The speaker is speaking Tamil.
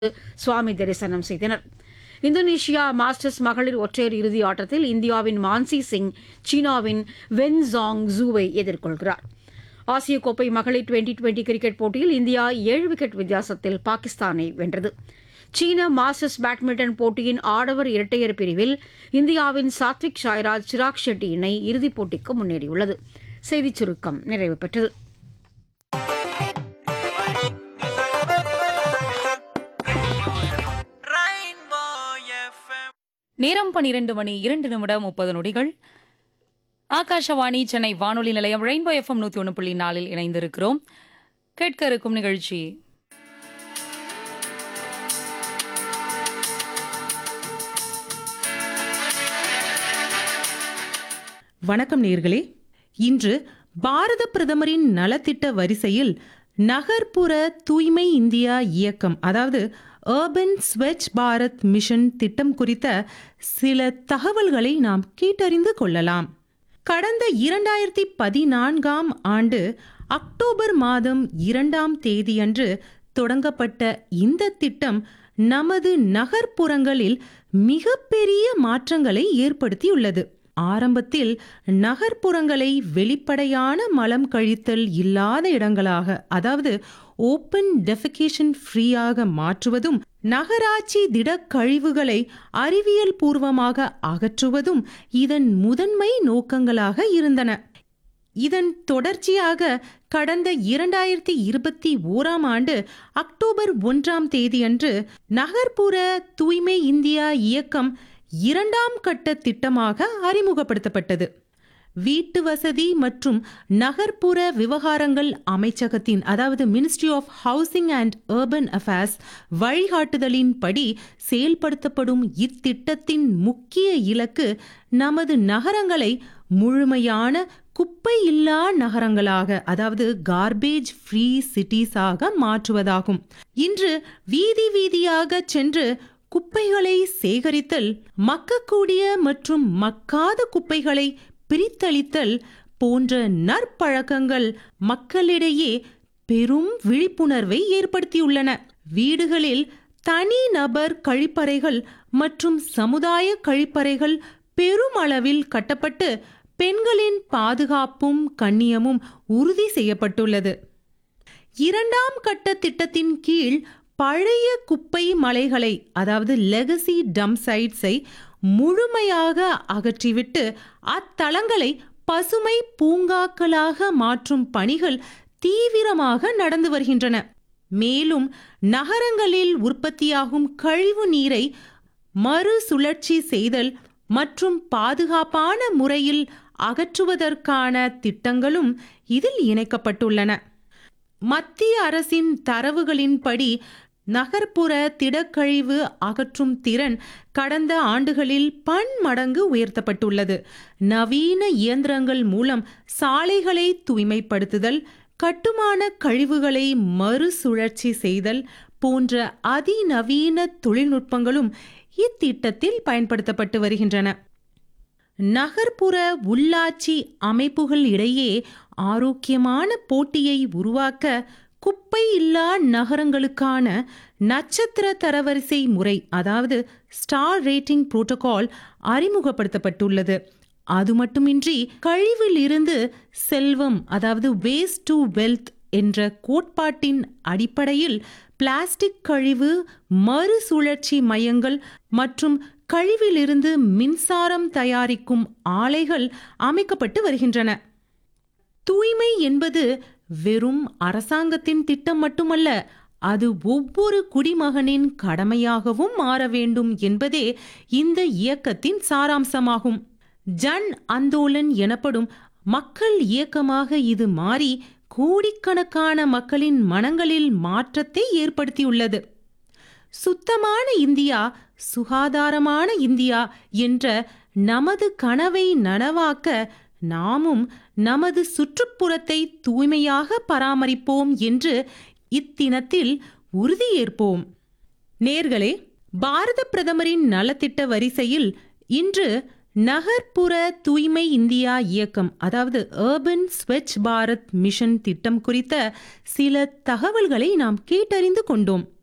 சுவாமி தரிசனம் செய்தனர் இந்தோனேஷியா மாஸ்டர்ஸ் மகளிர் ஒற்றையர் இறுதி ஆட்டத்தில் இந்தியாவின் மான்சி சிங் சீனாவின் வென் ஜாங் ஜூவை எதிர்கொள்கிறார் ஆசிய கோப்பை மகளிர் டுவெண்டி டுவெண்டி கிரிக்கெட் போட்டியில் இந்தியா ஏழு விக்கெட் வித்தியாசத்தில் பாகிஸ்தானை வென்றது சீன மாஸ்டர்ஸ் பேட்மிண்டன் போட்டியின் ஆடவர் இரட்டையர் பிரிவில் இந்தியாவின் சாத்விக் சாய்ராஜ் சிராக் ஷெட்டி இணை இறுதிப் போட்டிக்கு முன்னேறியுள்ளது செய்திச் சுருக்கம் நிறைவு பெற்றது Rainbow FM. நேரம் பனிரெண்டு மணி இரண்டு நிமிடம் முப்பது நொடிகள் ஆகாஷவாணி சென்னை வானொலி நிலையம் ரெயின்போ எஃப்எம் நூத்தி ஒன்று புள்ளி நாலில் இணைந்திருக்கிறோம் கேட்க இருக்கும் நிகழ்ச்சி வணக்கம் நேர்களே இன்று பாரத பிரதமரின் நலத்திட்ட வரிசையில் நகர்ப்புற தூய்மை இந்தியா இயக்கம் அதாவது அர்பன் ஸ்வச் பாரத் மிஷன் திட்டம் குறித்த சில தகவல்களை நாம் கேட்டறிந்து கொள்ளலாம் கடந்த இரண்டாயிரத்தி பதினான்காம் ஆண்டு அக்டோபர் மாதம் இரண்டாம் தேதியன்று தொடங்கப்பட்ட இந்த திட்டம் நமது நகர்ப்புறங்களில் மிகப்பெரிய மாற்றங்களை ஏற்படுத்தியுள்ளது ஆரம்பத்தில் நகர்ப்புறங்களை வெளிப்படையான மலம் கழித்தல் இல்லாத இடங்களாக அதாவது ஓப்பன் டெஃபிகேஷன் ஃப்ரீயாக மாற்றுவதும் நகராட்சி திடக்கழிவுகளை அறிவியல் பூர்வமாக அகற்றுவதும் இதன் முதன்மை நோக்கங்களாக இருந்தன இதன் தொடர்ச்சியாக கடந்த இரண்டாயிரத்தி இருபத்தி ஓராம் ஆண்டு அக்டோபர் ஒன்றாம் தேதியன்று நகர்ப்புற தூய்மை இந்தியா இயக்கம் இரண்டாம் கட்ட திட்டமாக அறிமுகப்படுத்தப்பட்டது வீட்டு வசதி மற்றும் நகர்ப்புற விவகாரங்கள் அமைச்சகத்தின் அதாவது ministry of housing and urban affairs வழிகாட்டுதலின்படி செயல்படுத்தப்படும் இத்திட்டத்தின் முக்கிய இலக்கு நமது நகரங்களை முழுமையான குப்பை இல்லா நகரங்களாக அதாவது கார்பேஜ் ஃப்ரீ சிட்டிஸாக மாற்றுவதாகும் இன்று வீதி வீதியாக சென்று குப்பைகளை சேகரித்தல் மக்கக்கூடிய மற்றும் மக்காத குப்பைகளை பிரித்தளித்தல் போன்ற நற்பழக்கங்கள் மக்களிடையே பெரும் விழிப்புணர்வை ஏற்படுத்தியுள்ளன வீடுகளில் தனி நபர் கழிப்பறைகள் மற்றும் சமுதாய கழிப்பறைகள் பெருமளவில் கட்டப்பட்டு பெண்களின் பாதுகாப்பும் கண்ணியமும் உறுதி செய்யப்பட்டுள்ளது இரண்டாம் கட்ட திட்டத்தின் கீழ் பழைய குப்பை மலைகளை அதாவது லெகசி டம் சைட்ஸை முழுமையாக அகற்றிவிட்டு அத்தலங்களை பசுமை பூங்காக்களாக மாற்றும் பணிகள் தீவிரமாக நடந்து வருகின்றன மேலும் நகரங்களில் உற்பத்தியாகும் கழிவு நீரை மறுசுழற்சி செய்தல் மற்றும் பாதுகாப்பான முறையில் அகற்றுவதற்கான திட்டங்களும் இதில் இணைக்கப்பட்டுள்ளன மத்திய அரசின் தரவுகளின்படி நகர்ப்புற திடக்கழிவு அகற்றும் திறன் கடந்த ஆண்டுகளில் பன்மடங்கு உயர்த்தப்பட்டுள்ளது நவீன இயந்திரங்கள் மூலம் சாலைகளை தூய்மைப்படுத்துதல் கட்டுமான கழிவுகளை மறுசுழற்சி செய்தல் போன்ற அதிநவீன தொழில்நுட்பங்களும் இத்திட்டத்தில் பயன்படுத்தப்பட்டு வருகின்றன நகர்ப்புற உள்ளாட்சி அமைப்புகள் இடையே ஆரோக்கியமான போட்டியை உருவாக்க குப்பை இல்லா நகரங்களுக்கான நட்சத்திர தரவரிசை முறை அதாவது ஸ்டார் ரேட்டிங் புரோட்டோகால் அறிமுகப்படுத்தப்பட்டுள்ளது அது மட்டுமின்றி கழிவில் இருந்து செல்வம் அதாவது வேஸ்ட் டு வெல்த் என்ற கோட்பாட்டின் அடிப்படையில் பிளாஸ்டிக் கழிவு மறுசுழற்சி மையங்கள் மற்றும் கழிவிலிருந்து மின்சாரம் தயாரிக்கும் ஆலைகள் அமைக்கப்பட்டு வருகின்றன தூய்மை என்பது வெறும் அரசாங்கத்தின் திட்டம் மட்டுமல்ல அது ஒவ்வொரு குடிமகனின் கடமையாகவும் மாற வேண்டும் என்பதே இந்த இயக்கத்தின் சாராம்சமாகும் ஜன் அந்தோலன் எனப்படும் மக்கள் இயக்கமாக இது மாறி கோடிக்கணக்கான மக்களின் மனங்களில் மாற்றத்தை ஏற்படுத்தியுள்ளது சுத்தமான இந்தியா சுகாதாரமான இந்தியா என்ற நமது கனவை நனவாக்க நாமும் நமது சுற்றுப்புறத்தை தூய்மையாக பராமரிப்போம் என்று இத்தினத்தில் உறுதியேற்போம் நேர்களே பாரத பிரதமரின் நலத்திட்ட வரிசையில் இன்று நகர்ப்புற தூய்மை இந்தியா இயக்கம் அதாவது அர்பன் ஸ்வச் பாரத் மிஷன் திட்டம் குறித்த சில தகவல்களை நாம் கேட்டறிந்து கொண்டோம்